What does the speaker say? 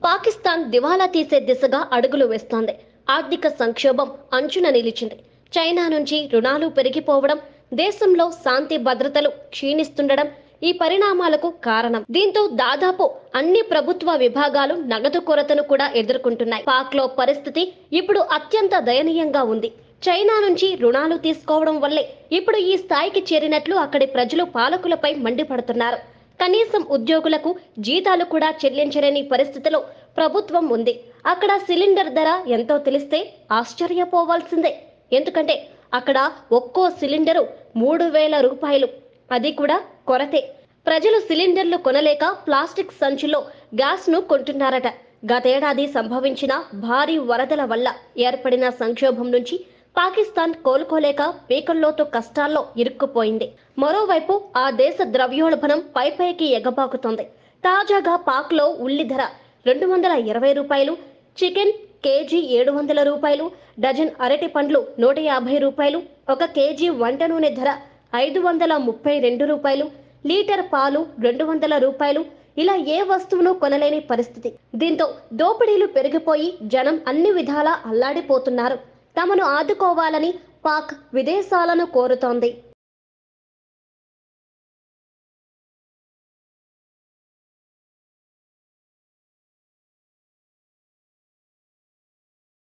పాకిస్తాన్ దివాలా తీసే దిశగా అడుగులు వేస్తోంది ఆర్థిక సంక్షోభం అంచున నిలిచింది చైనా నుంచి రుణాలు పెరిగిపోవడం దేశంలో శాంతి భద్రతలు క్షీణిస్తుండడం ఈ పరిణామాలకు కారణం దీంతో దాదాపు అన్ని ప్రభుత్వ విభాగాలు నగదు కొరతను కూడా ఎదుర్కొంటున్నాయి పాక్ లో పరిస్థితి ఇప్పుడు అత్యంత దయనీయంగా ఉంది చైనా నుంచి రుణాలు తీసుకోవడం వల్లే ఇప్పుడు ఈ స్థాయికి చేరినట్లు అక్కడి ప్రజలు పాలకులపై మండిపడుతున్నారు కనీసం ఉద్యోగులకు జీతాలు కూడా చెల్లించలేని పరిస్థితిలో ప్రభుత్వం ఉంది అక్కడ సిలిండర్ ధర ఎంతో తెలిస్తే ఆశ్చర్యపోవాల్సిందే ఎందుకంటే అక్కడ ఒక్కో సిలిండరు మూడు వేల రూపాయలు అది కూడా కొరతే ప్రజలు సిలిండర్లు కొనలేక ప్లాస్టిక్ సంచుల్లో గ్యాస్ను కొంటున్నారట గతేడాది సంభవించిన భారీ వరదల వల్ల ఏర్పడిన సంక్షోభం నుంచి పాకిస్తాన్ కోలుకోలేక పీకల్లోతు కష్టాల్లో ఇరుక్కుపోయింది మరోవైపు ఆ దేశ ద్రవ్యోల్బణం పైపైకి ఎగబాకుతోంది తాజాగా పాక్లో ఉల్లి ధర రెండు వందల ఇరవై రూపాయలు చికెన్ కేజీ ఏడు వందల రూపాయలు డజన్ అరటి పండ్లు నూట యాభై రూపాయలు ఒక కేజీ వంట నూనె ధర ఐదు వందల ముప్పై రెండు రూపాయలు లీటర్ పాలు రెండు వందల రూపాయలు ఇలా ఏ వస్తువును కొనలేని పరిస్థితి దీంతో దోపిడీలు పెరిగిపోయి జనం అన్ని విధాలా అల్లాడిపోతున్నారు తమను ఆదుకోవాలని పాక్ విదేశాలను కోరుతోంది